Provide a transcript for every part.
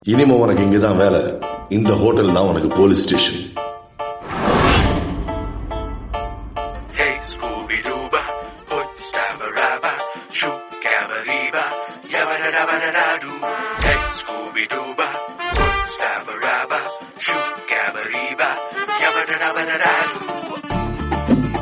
இனிமே உனக்கு இங்கதான் வேலை இந்த ஹோட்டல் தான் உனக்கு police station Hey Scooby Dooba, put stabba shoo gabba yabba da da ba da da doo. Hey Scooby Dooba, put stabba shoo gabba yabba da da ba da da doo.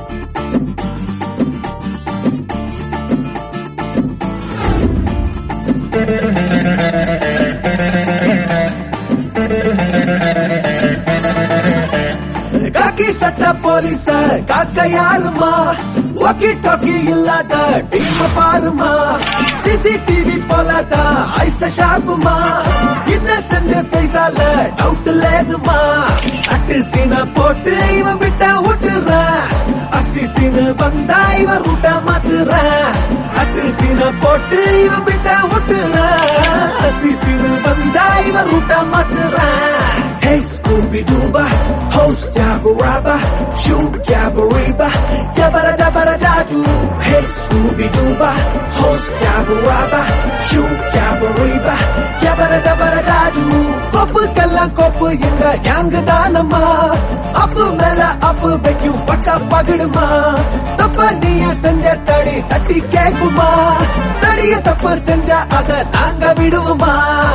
Khaki சட்ட போலீஸ காக்க யாருமா walkie talkie இல்லாத team பாருமா CCTV போலதான் ஐச ஷார்ப்புமா innocent பேசால டவுட் லேதுமா அட்டு சீன போட்டு இவன் விட்டா விட்டுற அசி சீனு வந்தா இவன் ரூட்ட மாத்துற அட்டு சீன போட்டு இவன் விட்டா விட்டுற அசி சீனு வந்தா இவன் ரூட்ட மாத்துற Hey Scooby Dooba, host Jabba Rabba, shoot Jabba Reba, Jabba da Jabba da da doo. Hey Scooby Dooba, host Jabba Rabba, shoot Jabba Reba, Jabba da Jabba da da doo. கொப்புக்கெல்லாம் கொப்பு எங்க யாங்கு தானம்மா அப்பு மேல அப்பு வைக்கும் பக்கா பகிடுமா தப்ப நீய செஞ்ச தடி தட்டி கேக்குமா தடிய தப்பு செஞ்ச அத நாங்க விடுவோமா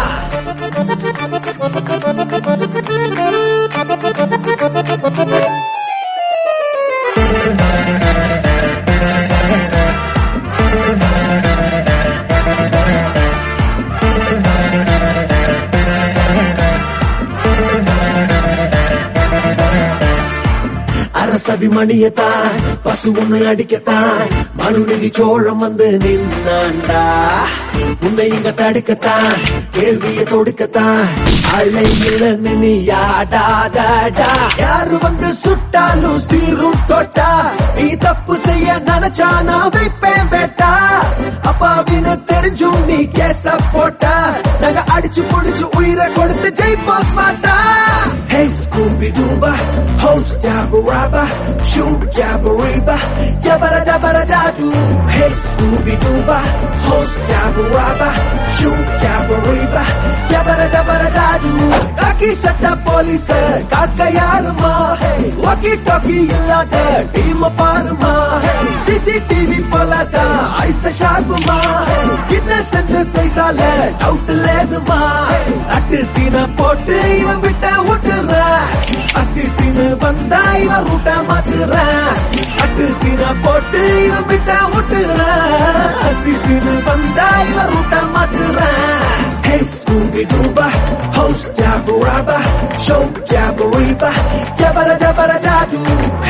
அரசபிமணியத்தான் பசு ஒண்ணு அடிக்கத்தான் மனுநீதி சோழம் வந்து நின்னாண்டா உன்னை இங்க தடுக்கத்தான் கேள்விய தொடுக்கத்தான் அழையில நினையாடாதடா யாரு வந்து சுட்டாலும் சீரும் தொட்டா நீ தப்பு செய்ய நினைச்சா நான் வைப்பேன் வேட்டா அப்பாவின்னு தெரிஞ்சும் நீ கேச போட்டா நாங்க அடிச்சு புடிச்சு உயிரை கொடுத்து ஜெயிப்போம் மாட்டா Hey Scooby Dooba, host Jabba Rabba, shoot Jabba Reba, Yabba da Jabba da da doo. Hey Scooby Dooba, host Jabba Rabba, shoot Jabba Reba, Yabba da Jabba da da doo. Khaki சட்ட police காக்க யாருமா walkie talkie இல்லாத team பாருமா CCTV போலதான் ஐச ஷார்ப்புமா innocent பைசால doubt லேதுமா அட்டு சீன போட்டு இவன் விட்ட விட்டுற அசி சீனு வந்தா இவன் ரூட்ட மாத்துற அட்டு சீன போட்டு இவன் விட்ட விட்டுற அசி சீனு வந்தா இவன் ரூட்ட மாத்துற Hey Scooby Dooba, host Jabba Rabba, show Jabba Reba, Jabba da Jabba da da doo.